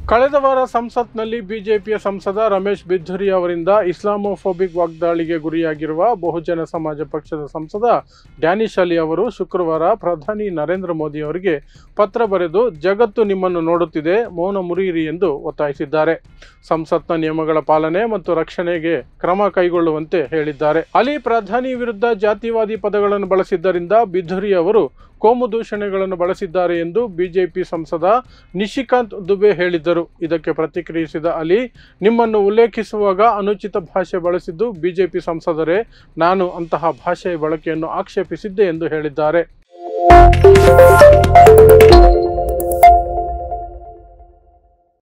ಕಳೆದ ವಾರ ಸಂಸತ್ನಲ್ಲಿ ಬಿಜೆಪಿಯ ಸಂಸದ ರಮೇಶ್ ಬಿದ್ಧುರಿ ಅವರಿಂದ ಇಸ್ಲಾಮೋಫೋಬಿಕ್ ವಾಗ್ದಾಳಿಗೆ ಗುರಿಯಾಗಿರುವ ಬಹುಜನ ಸಮಾಜ ಪಕ್ಷದ ಸಂಸದ ಡ್ಯಾನಿಶ್ ಅಲಿ ಅವರು ಶುಕ್ರವಾರ ಪ್ರಧಾನಿ ನರೇಂದ್ರ ಮೋದಿ ಅವರಿಗೆ ಪತ್ರ ಬರೆದು ಜಗತ್ತು ನಿಮ್ಮನ್ನು ನೋಡುತ್ತಿದೆ ಮೌನ ಮುರಿಯಿರಿ ಎಂದು ಒತ್ತಾಯಿಸಿದ್ದಾರೆ ಸಂಸತ್ನ ನಿಯಮಗಳ ಪಾಲನೆ ಮತ್ತು ರಕ್ಷಣೆಗೆ ಕ್ರಮ ಕೈಗೊಳ್ಳುವಂತೆ ಹೇಳಿದ್ದಾರೆ ಅಲಿ ಪ್ರಧಾನಿ ವಿರುದ್ಧ ಜಾತಿವಾದಿ ಪದಗಳನ್ನು ಬಳಸಿದ್ದರಿಂದ ಬಿಧುರಿ ಅವರು ಕೋಮು ದೂಷಣೆಗಳನ್ನು ಬಳಸಿದ್ದಾರೆ ಎಂದು ಬಿಜೆಪಿ ಸಂಸದ ನಿಶಿಕಾಂತ್ ದುಬೆ ಹೇಳಿದ್ದರು ಇದಕ್ಕೆ ಪ್ರತಿಕ್ರಿಯಿಸಿದ ಅಲಿ ನಿಮ್ಮನ್ನು ಉಲ್ಲೇಖಿಸುವಾಗ ಅನುಚಿತ ಭಾಷೆ ಬಳಸಿದ್ದು ಬಿಜೆಪಿ ಸಂಸದರೇ ನಾನು ಅಂತಹ ಭಾಷೆಯ ಬಳಕೆಯನ್ನು ಆಕ್ಷೇಪಿಸಿದ್ದೆ ಎಂದು ಹೇಳಿದ್ದಾರೆ